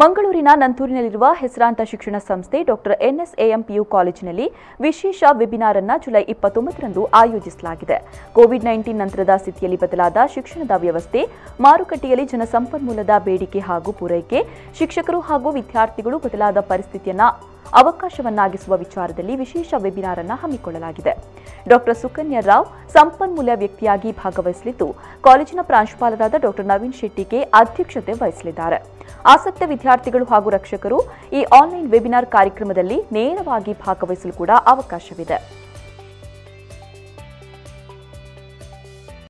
ಮಂಗಳೂರಿನ ನಂತೂರಿನಲ್ಲಿರುವ ಹೆಸರಾಂತ ಶಿಕ್ಷಣ ಸಂಸ್ಥೆ ಡಾಕ್ಟರ್ ಎನ್ಎಸ್ಎಎಂ ಪಿಯು ಕಾಲೇಜಿನಲ್ಲಿ ವಿಶೇಷ ವೆಬಿನಾರ್ ಅನ್ನು ಜುಲೈ ಇಪ್ಪತ್ತೊಂಬತ್ತರಂದು ಆಯೋಜಿಸಲಾಗಿದೆ ಕೋವಿಡ್ ನೈನ್ಟೀನ್ ನಂತರದ ಸ್ಥಿತಿಯಲ್ಲಿ ಬದಲಾದ ಶಿಕ್ಷಣದ ವ್ಯವಸ್ಥೆ ಮಾರುಕಟ್ಟೆಯಲ್ಲಿ ಜನಸಂಪನ್ಮೂಲದ ಬೇಡಿಕೆ ಹಾಗೂ ಪೂರೈಕೆ ಶಿಕ್ಷಕರು ಹಾಗೂ ವಿದ್ಯಾರ್ಥಿಗಳು ಬದಲಾದ ಪರಿಸ್ಥಿತಿಯನ್ನ ಅವಕಾಶವನ್ನಾಗಿಸುವ ವಿಚಾರದಲ್ಲಿ ವಿಶೇಷ ವೆಬಿನಾರ್ ಅನ್ನು ಹಮ್ಮಿಕೊಳ್ಳಲಾಗಿದೆ ಡಾಕ್ಟರ್ ಸುಕನ್ಯಾ ರಾವ್ ಸಂಪನ್ಮೂಲ ವ್ಯಕ್ತಿಯಾಗಿ ಭಾಗವಹಿಸಲಿದ್ದು ಕಾಲೇಜಿನ ಪ್ರಾಂಶುಪಾಲರಾದ ಡಾಕ್ಟರ್ ನವೀನ್ ಶೆಟ್ಟಿಗೆ ಅಧ್ಯಕ್ಷತೆ ವಹಿಸಲಿದ್ದಾರೆ ಆಸಕ್ತ ವಿದ್ಯಾರ್ಥಿಗಳು ಹಾಗೂ ರಕ್ಷಕರು ಈ ಆನ್ಲೈನ್ ವೆಬಿನಾರ್ ಕಾರ್ಯಕ್ರಮದಲ್ಲಿ ನೇರವಾಗಿ ಭಾಗವಹಿಸಲು ಕೂಡ ಅವಕಾಶವಿದೆ